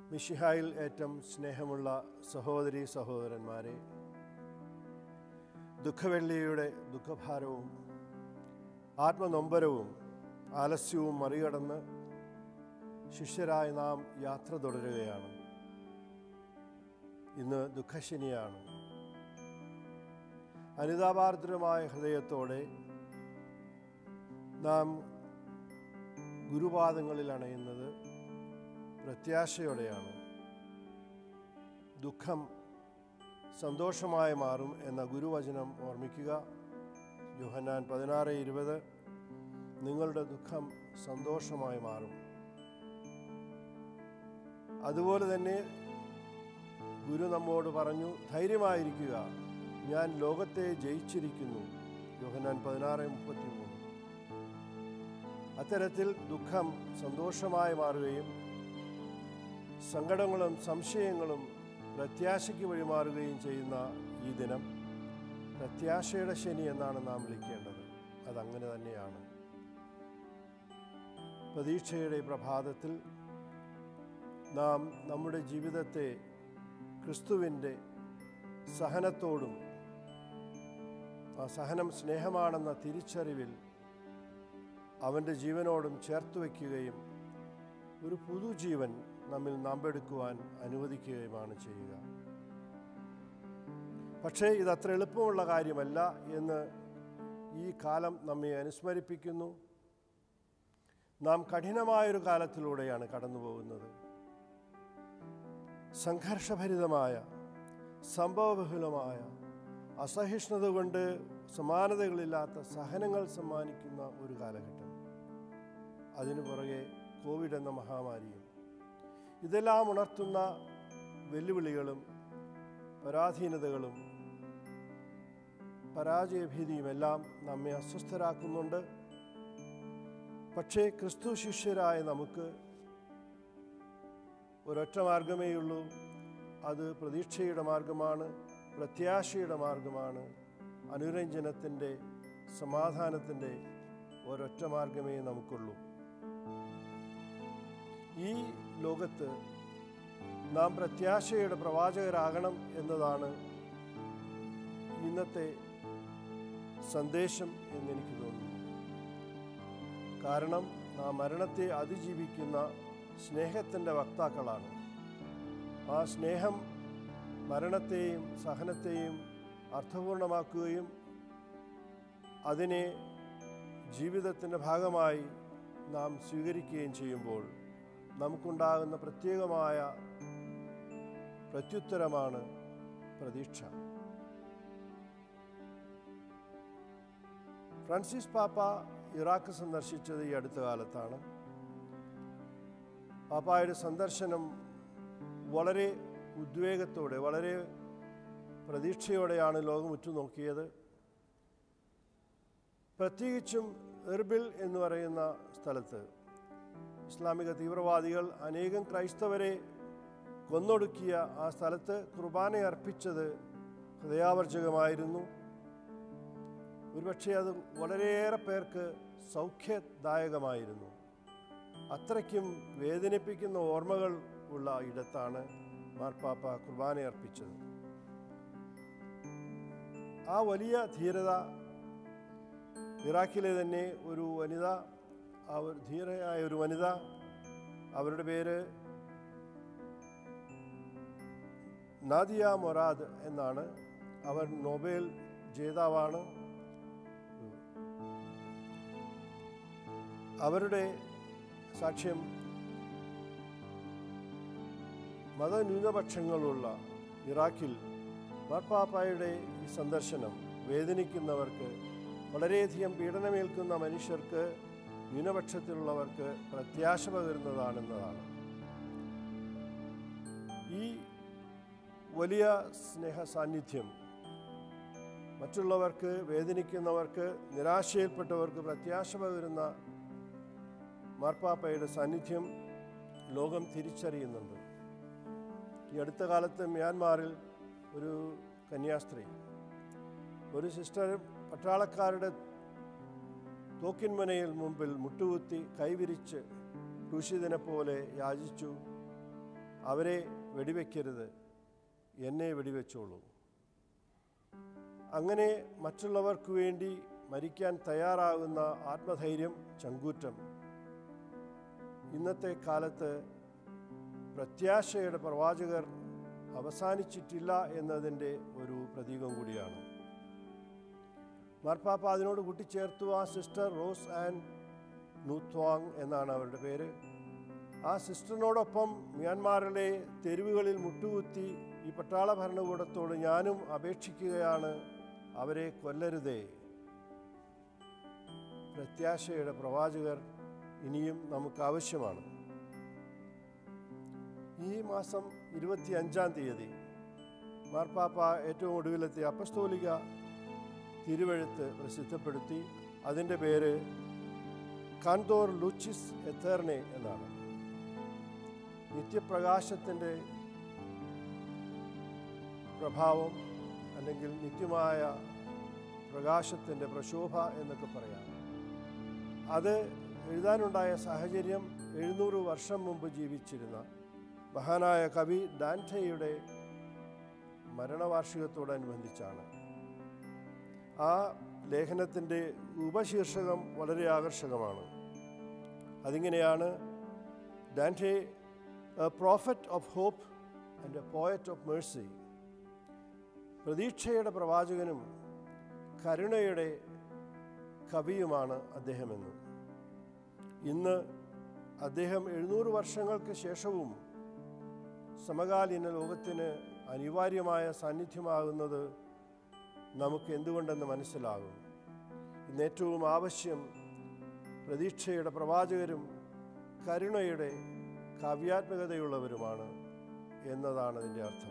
മിഷിഹായിൽ ഏറ്റവും സ്നേഹമുള്ള സഹോദരി സഹോദരന്മാരെ ദുഃഖവെള്ളിയുടെ ദുഃഖഭാരവും ആത്മനൊമ്പരവും ആലസ്യവും മറികടന്ന് ശിഷ്യരായ നാം യാത്ര തുടരുകയാണ് ഇന്ന് ദുഃഖശനിയാണ് അനിതാപാർദ്രമായ ഹൃദയത്തോടെ നാം ഗുരുപാദങ്ങളിൽ അണയുന്നത് പ്രത്യാശയോടെയാണ് ദുഃഖം സന്തോഷമായി മാറും എന്ന ഗുരുവചനം ഓർമ്മിക്കുക യോഹന്നാൻ പതിനാറ് ഇരുപത് നിങ്ങളുടെ ദുഃഖം സന്തോഷമായി മാറും അതുപോലെ തന്നെ ഗുരു നമ്മോട് പറഞ്ഞു ധൈര്യമായിരിക്കുക ഞാൻ ലോകത്തെ ജയിച്ചിരിക്കുന്നു യോഹന്നാൻ പതിനാറ് മുപ്പത്തി മൂന്ന് അത്തരത്തിൽ ദുഃഖം സന്തോഷമായി മാറുകയും സങ്കടങ്ങളും സംശയങ്ങളും പ്രത്യാശയ്ക്ക് വഴിമാറുകയും ചെയ്യുന്ന ഈ ദിനം പ്രത്യാശയുടെ ശനി എന്നാണ് നാം വിളിക്കേണ്ടത് അതങ്ങനെ തന്നെയാണ് പ്രതീക്ഷയുടെ പ്രഭാതത്തിൽ നാം നമ്മുടെ ജീവിതത്തെ ക്രിസ്തുവിൻ്റെ സഹനത്തോടും ആ സഹനം സ്നേഹമാണെന്ന തിരിച്ചറിവിൽ അവൻ്റെ ജീവനോടും ചേർത്ത് വയ്ക്കുകയും ഒരു പുതുജീവൻ നമ്മിൽ നാമ്പെടുക്കുവാൻ അനുവദിക്കുകയുമാണ് ചെയ്യുക പക്ഷേ ഇതത്ര എളുപ്പമുള്ള കാര്യമല്ല എന്ന് ഈ കാലം നമ്മെ അനുസ്മരിപ്പിക്കുന്നു നാം കഠിനമായൊരു കാലത്തിലൂടെയാണ് കടന്നു പോകുന്നത് സംഘർഷഭരിതമായ സംഭവബഹുലമായ അസഹിഷ്ണുത കൊണ്ട് സമാനതകളില്ലാത്ത സഹനങ്ങൾ സമ്മാനിക്കുന്ന ഒരു കാലഘട്ടം അതിനു പുറകെ കോവിഡ് എന്ന മഹാമാരിയും ഇതെല്ലാം ഉണർത്തുന്ന വെല്ലുവിളികളും പരാധീനതകളും പരാജയഭീതിയുമെല്ലാം നമ്മെ അസ്വസ്ഥരാക്കുന്നുണ്ട് പക്ഷേ ക്രിസ്തു ശിഷ്യരായ നമുക്ക് ഒരൊറ്റ മാർഗമേയുള്ളൂ അത് പ്രതീക്ഷയുടെ മാർഗമാണ് പ്രത്യാശയുടെ മാർഗമാണ് അനുരഞ്ജനത്തിൻ്റെ സമാധാനത്തിൻ്റെ ഒരൊറ്റ മാർഗമേ നമുക്കുള്ളൂ ഈ ലോകത്ത് നാം പ്രത്യാശയുടെ പ്രവാചകരാകണം എന്നതാണ് ഇന്നത്തെ സന്ദേശം എന്നെനിക്ക് തോന്നുന്നു കാരണം നാം മരണത്തെ അതിജീവിക്കുന്ന സ്നേഹത്തിൻ്റെ വക്താക്കളാണ് ആ സ്നേഹം മരണത്തെയും സഹനത്തെയും അർത്ഥപൂർണമാക്കുകയും അതിനെ ജീവിതത്തിൻ്റെ ഭാഗമായി നാം സ്വീകരിക്കുകയും ചെയ്യുമ്പോൾ നമുക്കുണ്ടാകുന്ന പ്രത്യേകമായ പ്രത്യുത്തരമാണ് പ്രതീക്ഷ ഫ്രാൻസിസ് പാപ്പ ഇറാഖ് സന്ദർശിച്ചത് ഈ അടുത്ത കാലത്താണ് പാപ്പായുടെ സന്ദർശനം വളരെ ഉദ്വേഗത്തോടെ വളരെ പ്രതീക്ഷയോടെയാണ് ലോകം ഉറ്റുനോക്കിയത് പ്രത്യേകിച്ചും എർബിൽ എന്ന് പറയുന്ന സ്ഥലത്ത് ഇസ്ലാമിക തീവ്രവാദികൾ അനേകം ക്രൈസ്തവരെ കൊന്നൊടുക്കിയ ആ സ്ഥലത്ത് കുർബാന അർപ്പിച്ചത് ഹൃദയാവർജകമായിരുന്നു ഒരുപക്ഷെ അത് വളരെയേറെ പേർക്ക് സൗഖ്യദായകമായിരുന്നു അത്രയ്ക്കും വേദനിപ്പിക്കുന്ന ഓർമ്മകൾ ഉള്ള ഇടത്താണ് മാർപ്പാപ്പ കുർബാന അർപ്പിച്ചത് ആ വലിയ ധീരത ഇറാഖിലെ തന്നെ ഒരു വനിത ആ ഒരു ധീരയായ ഒരു വനിത അവരുടെ പേര് നാദിയ മൊറാദ് എന്നാണ് അവർ നൊബേൽ ജേതാവാണ് അവരുടെ സാക്ഷ്യം മതന്യൂനപക്ഷങ്ങളുള്ള ഇറാഖിൽ മാർപ്പാപ്പായുടെ ഈ സന്ദർശനം വേദനിക്കുന്നവർക്ക് വളരെയധികം പീഡനമേൽക്കുന്ന മനുഷ്യർക്ക് ന്യൂനപക്ഷത്തിലുള്ളവർക്ക് പ്രത്യാശ പകരുന്നതാണെന്നതാണ് ഈ വലിയ സ്നേഹ സാന്നിധ്യം മറ്റുള്ളവർക്ക് വേദനിക്കുന്നവർക്ക് നിരാശയിൽപ്പെട്ടവർക്ക് പ്രത്യാശ പകരുന്ന മാർപ്പാപ്പയുടെ സാന്നിധ്യം ലോകം തിരിച്ചറിയുന്നുണ്ട് ഈ അടുത്ത കാലത്ത് മ്യാൻമാറിൽ ഒരു കന്യാസ്ത്രീ ഒരു സിസ്റ്റർ പട്ടാളക്കാരുടെ തോക്കിൻമുനയിൽ മുമ്പിൽ മുട്ടുകുത്തി കൈവിരിച്ച് ക്രൂശിതനെ പോലെ യാചിച്ചു അവരെ വെടിവെക്കരുത് എന്നെ വെടിവെച്ചോളൂ അങ്ങനെ മറ്റുള്ളവർക്ക് വേണ്ടി മരിക്കാൻ തയ്യാറാകുന്ന ആത്മധൈര്യം ചങ്കൂറ്റം ഇന്നത്തെ കാലത്ത് പ്രത്യാശയുടെ പ്രവാചകർ അവസാനിച്ചിട്ടില്ല എന്നതിൻ്റെ ഒരു പ്രതീകം കൂടിയാണ് മാർപ്പാപ്പ അതിനോട് കൂട്ടിച്ചേർത്തു ആ സിസ്റ്റർ റോസ് ആൻഡ് നൂത്വാങ് എന്നാണ് അവരുടെ പേര് ആ സിസ്റ്ററിനോടൊപ്പം മ്യാൻമാറിലെ തെരുവുകളിൽ മുട്ടുകുത്തി ഈ പട്ടാള ഭരണകൂടത്തോട് ഞാനും അപേക്ഷിക്കുകയാണ് അവരെ കൊല്ലരുതേ പ്രത്യാശയുടെ പ്രവാചകർ ഇനിയും നമുക്ക് ആവശ്യമാണ് ഈ മാസം ഇരുപത്തി അഞ്ചാം തീയതി മാർപ്പാപ്പ ഏറ്റവും ഒടുവിലത്തെ അപ്പസ്തോലിക തിരുവഴുത്ത് പ്രസിദ്ധപ്പെടുത്തി അതിൻ്റെ പേര് കാന്തോർ ലൂച്ചിസ് എത്തേർനെ എന്നാണ് നിത്യപ്രകാശത്തിൻ്റെ പ്രഭാവം അല്ലെങ്കിൽ നിത്യമായ പ്രകാശത്തിൻ്റെ പ്രശോഭ എന്നൊക്കെ പറയാം അത് എഴുതാനുണ്ടായ സാഹചര്യം എഴുന്നൂറ് വർഷം മുമ്പ് ജീവിച്ചിരുന്ന മഹാനായ കവി ഡാൻറ്റയുടെ മരണവാർഷികത്തോടനുബന്ധിച്ചാണ് ആ ലേഖനത്തിൻ്റെ ഉപശീർഷകം വളരെ ആകർഷകമാണ് അതിങ്ങനെയാണ് Dante a prophet of hope and a poet of mercy പ്രതീക്ഷയുടെ പ്രവാചകനും കരുണയുടെ കവിയുമാണ് അദ്ദേഹമെന്ന് ഇന്ന് അദ്ദേഹം എഴുന്നൂറ് വർഷങ്ങൾക്ക് ശേഷവും സമകാലീന ലോകത്തിന് അനിവാര്യമായ സാന്നിധ്യമാകുന്നത് നമുക്ക് എന്തുകൊണ്ടെന്ന് മനസ്സിലാകും ഇന്ന് ഏറ്റവും ആവശ്യം പ്രതീക്ഷയുടെ പ്രവാചകരും കരുണയുടെ കാവ്യാത്മകതയുള്ളവരുമാണ് എന്നതാണ് അതിൻ്റെ അർത്ഥം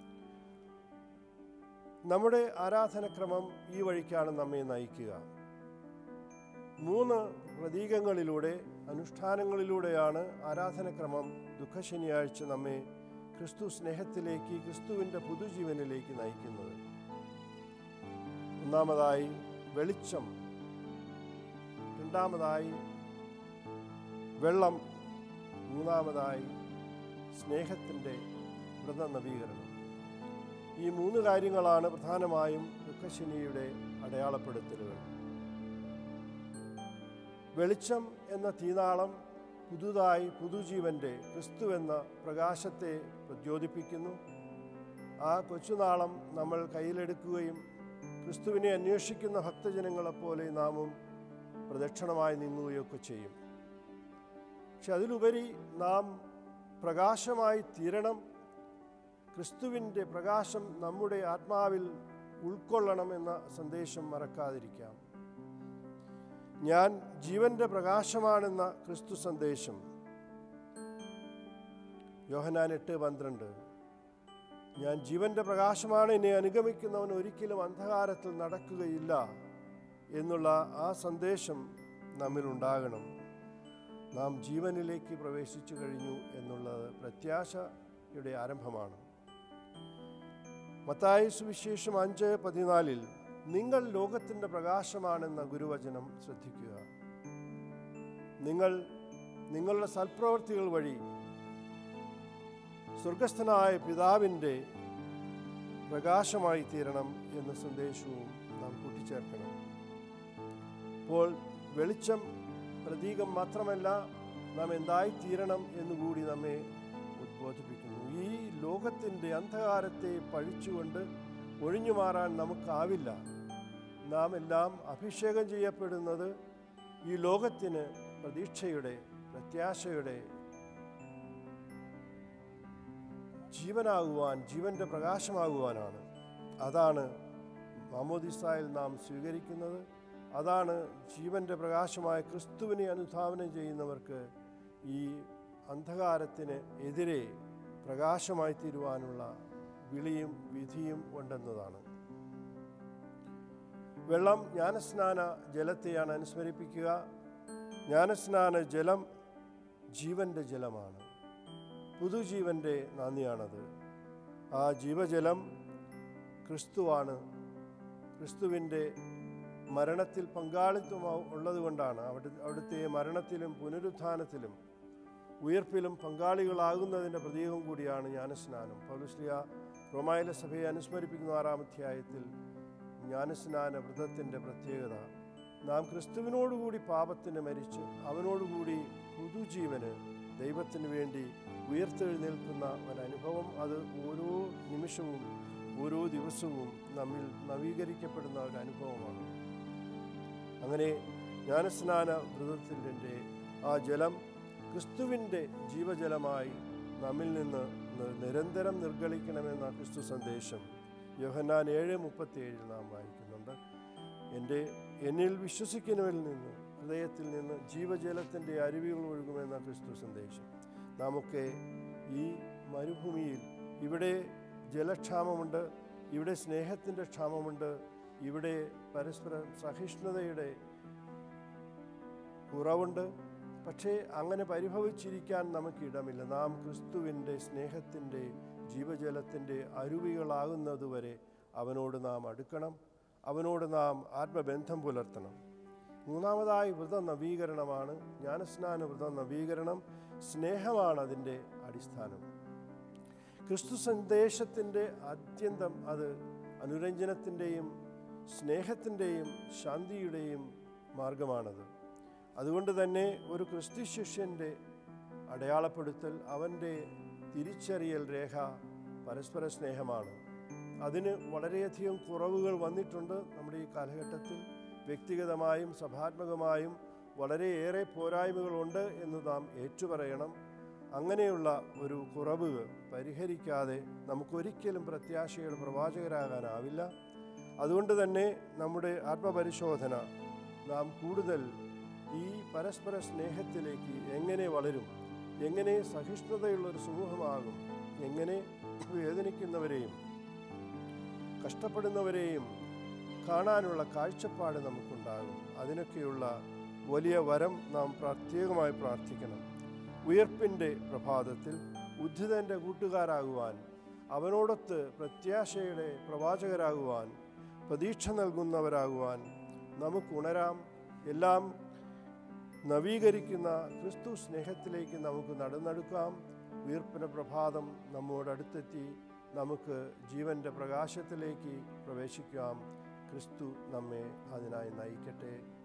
നമ്മുടെ ആരാധനക്രമം ഈ വഴിക്കാണ് നമ്മെ നയിക്കുക മൂന്ന് പ്രതീകങ്ങളിലൂടെ അനുഷ്ഠാനങ്ങളിലൂടെയാണ് ആരാധനക്രമം ദുഃഖശനിയാഴ്ച നമ്മെ ക്രിസ്തു സ്നേഹത്തിലേക്ക് ക്രിസ്തുവിൻ്റെ പുതുജീവനിലേക്ക് നയിക്കുന്നത് ഒന്നാമതായി വെളിച്ചം രണ്ടാമതായി വെള്ളം മൂന്നാമതായി സ്നേഹത്തിൻ്റെ വ്രതനവീകരണം ഈ മൂന്ന് കാര്യങ്ങളാണ് പ്രധാനമായും ദുഃഖശനിയുടെ അടയാളപ്പെടുത്തലുകൾ വെളിച്ചം എന്ന തീനാളം പുതുതായി പുതുജീവൻ്റെ ക്രിസ്തു എന്ന പ്രകാശത്തെ പ്രചോദിപ്പിക്കുന്നു ആ കൊച്ചുനാളം നമ്മൾ കയ്യിലെടുക്കുകയും ക്രിസ്തുവിനെ അന്വേഷിക്കുന്ന ഭക്തജനങ്ങളെപ്പോലെ നാമും പ്രദക്ഷിണമായി നീങ്ങുകയൊക്കെ ചെയ്യും പക്ഷെ അതിലുപരി നാം പ്രകാശമായി തീരണം ക്രിസ്തുവിൻ്റെ പ്രകാശം നമ്മുടെ ആത്മാവിൽ ഉൾക്കൊള്ളണം എന്ന സന്ദേശം മറക്കാതിരിക്കാം ഞാൻ ജീവന്റെ പ്രകാശമാണെന്ന ക്രിസ്തു സന്ദേശം യോഹനാൻ എട്ട് പന്ത്രണ്ട് ഞാൻ ജീവന്റെ പ്രകാശമാണ് എന്നെ അനുഗമിക്കുന്നവൻ ഒരിക്കലും അന്ധകാരത്തിൽ നടക്കുകയില്ല എന്നുള്ള ആ സന്ദേശം നമ്മിൽ ഉണ്ടാകണം നാം ജീവനിലേക്ക് പ്രവേശിച്ചു കഴിഞ്ഞു എന്നുള്ളത് പ്രത്യാശയുടെ ആരംഭമാണ് മത്തായി സുവിശേഷം അഞ്ച് പതിനാലിൽ നിങ്ങൾ ലോകത്തിൻ്റെ പ്രകാശമാണെന്ന ഗുരുവചനം ശ്രദ്ധിക്കുക നിങ്ങൾ നിങ്ങളുടെ സൽപ്രവൃത്തികൾ വഴി സ്വർഗസ്ഥനായ പിതാവിൻ്റെ പ്രകാശമായി തീരണം എന്ന സന്ദേശവും നാം കൂട്ടിച്ചേർക്കണം അപ്പോൾ വെളിച്ചം പ്രതീകം മാത്രമല്ല നാം എന്തായി തീരണം എന്നുകൂടി നമ്മെ ഉദ്ബോധിപ്പിക്കുന്നു ഈ ലോകത്തിൻ്റെ അന്ധകാരത്തെ പഴിച്ചുകൊണ്ട് ഒഴിഞ്ഞു മാറാൻ നമുക്കാവില്ല നാം എല്ലാം അഭിഷേകം ചെയ്യപ്പെടുന്നത് ഈ ലോകത്തിന് പ്രതീക്ഷയുടെ പ്രത്യാശയുടെ ജീവനാകുവാൻ ജീവന്റെ പ്രകാശമാകുവാനാണ് അതാണ് മാമോദിസായിൽ നാം സ്വീകരിക്കുന്നത് അതാണ് ജീവന്റെ പ്രകാശമായ ക്രിസ്തുവിനെ അനുധാവനം ചെയ്യുന്നവർക്ക് ഈ അന്ധകാരത്തിന് എതിരെ പ്രകാശമായി തീരുവാനുള്ള വിളിയും വിധിയും ഉണ്ടെന്നതാണ് വെള്ളം ജ്ഞാനസ്നാന ജലത്തെയാണ് അനുസ്മരിപ്പിക്കുക ജ്ഞാനസ്നാന ജലം ജീവന്റെ ജലമാണ് പുതുജീവന്റെ നാന്ദിയാണത് ആ ജീവജലം ക്രിസ്തുവാണ് ക്രിസ്തുവിൻ്റെ മരണത്തിൽ പങ്കാളിത്തം ഉള്ളതുകൊണ്ടാണ് അവിടെ അവിടുത്തെ മരണത്തിലും പുനരുത്ഥാനത്തിലും ഉയർപ്പിലും പങ്കാളികളാകുന്നതിൻ്റെ പ്രതീകം കൂടിയാണ് ജ്ഞാനസ്നാനം പൗലുശ്ലിയ റോമായിലെ സഭയെ അനുസ്മരിപ്പിക്കുന്ന ആറാം അധ്യായത്തിൽ ജ്ഞാനസ്നാന വ്രതത്തിൻ്റെ പ്രത്യേകത നാം ക്രിസ്തുവിനോടുകൂടി പാപത്തിന് മരിച്ച് അവനോടുകൂടി പുതുജീവന് ദൈവത്തിന് വേണ്ടി ഉയർത്തെഴുന്നേൽക്കുന്ന ഒരനുഭവം അത് ഓരോ നിമിഷവും ഓരോ ദിവസവും നമ്മിൽ നവീകരിക്കപ്പെടുന്ന ഒരു അനുഭവമാണ് അങ്ങനെ ജ്ഞാനസ്നാന വ്രതത്തിൻ്റെ ആ ജലം ക്രിസ്തുവിൻ്റെ ജീവജലമായി നമ്മിൽ നിന്ന് നി- നിരന്തരം നിർഗളിക്കണമെന്ന ക്രിസ്തു സന്ദേശം യോഹന്നാൻ ഏഴ് മുപ്പത്തിയേഴിൽ നാം വായിക്കുന്നുണ്ട് എൻ്റെ എന്നിൽ വിശ്വസിക്കുന്നവരിൽ നിന്ന് ഹൃദയത്തിൽ നിന്ന് ജീവജലത്തിൻ്റെ അരുവികൾ ഒഴുകുമെന്ന ക്രിസ്തു സന്ദേശം നാമൊക്കെ ഈ മരുഭൂമിയിൽ ഇവിടെ ജലക്ഷാമമുണ്ട് ഇവിടെ സ്നേഹത്തിൻ്റെ ക്ഷാമമുണ്ട് ഇവിടെ പരസ്പരം സഹിഷ്ണുതയുടെ കുറവുണ്ട് പക്ഷേ അങ്ങനെ പരിഭവിച്ചിരിക്കാൻ നമുക്കിടമില്ല നാം ക്രിസ്തുവിൻ്റെ സ്നേഹത്തിൻ്റെ ജീവജലത്തിൻ്റെ അരുവികളാകുന്നതുവരെ അവനോട് നാം അടുക്കണം അവനോട് നാം ആത്മബന്ധം പുലർത്തണം മൂന്നാമതായി വ്രത നവീകരണമാണ് ജ്ഞാനസ്നാന വ്രത നവീകരണം സ്നേഹമാണ് അതിൻ്റെ അടിസ്ഥാനം ക്രിസ്തു സന്ദേശത്തിൻ്റെ അത്യന്തം അത് അനുരഞ്ജനത്തിൻ്റെയും സ്നേഹത്തിൻ്റെയും ശാന്തിയുടെയും മാർഗമാണത് അതുകൊണ്ട് തന്നെ ഒരു ക്രിസ്തു ശിഷ്യൻ്റെ അടയാളപ്പെടുത്തൽ അവൻ്റെ തിരിച്ചറിയൽ രേഖ പരസ്പര സ്നേഹമാണ് അതിന് വളരെയധികം കുറവുകൾ വന്നിട്ടുണ്ട് നമ്മുടെ ഈ കാലഘട്ടത്തിൽ വ്യക്തിഗതമായും സഭാത്മകമായും വളരെയേറെ പോരായ്മകളുണ്ട് എന്ന് നാം ഏറ്റുപറയണം അങ്ങനെയുള്ള ഒരു കുറവ് പരിഹരിക്കാതെ നമുക്കൊരിക്കലും പ്രത്യാശയുടെ പ്രവാചകരാകാനാവില്ല അതുകൊണ്ട് തന്നെ നമ്മുടെ ആത്മപരിശോധന നാം കൂടുതൽ ഈ പരസ്പര സ്നേഹത്തിലേക്ക് എങ്ങനെ വളരും എങ്ങനെ സഹിഷ്ണുതയുള്ള ഒരു സമൂഹമാകും എങ്ങനെ വേദനിക്കുന്നവരെയും കഷ്ടപ്പെടുന്നവരെയും കാണാനുള്ള കാഴ്ചപ്പാട് നമുക്കുണ്ടാകും അതിനൊക്കെയുള്ള വലിയ വരം നാം പ്രത്യേകമായി പ്രാർത്ഥിക്കണം ഉയർപ്പിൻ്റെ പ്രഭാതത്തിൽ ഉദ്ധിതൻ്റെ കൂട്ടുകാരാകുവാൻ അവനോടൊത്ത് പ്രത്യാശയുടെ പ്രവാചകരാകുവാൻ പ്രതീക്ഷ നൽകുന്നവരാകുവാൻ നമുക്ക് ഉണരാം എല്ലാം നവീകരിക്കുന്ന ക്രിസ്തു സ്നേഹത്തിലേക്ക് നമുക്ക് നടന്നെടുക്കാം ഉയർപ്പിൻ്റെ പ്രഭാതം നമ്മോടടുത്തെത്തി നമുക്ക് ജീവൻ്റെ പ്രകാശത്തിലേക്ക് പ്രവേശിക്കാം ക്രിസ്തു നമ്മെ അതിനായി നയിക്കട്ടെ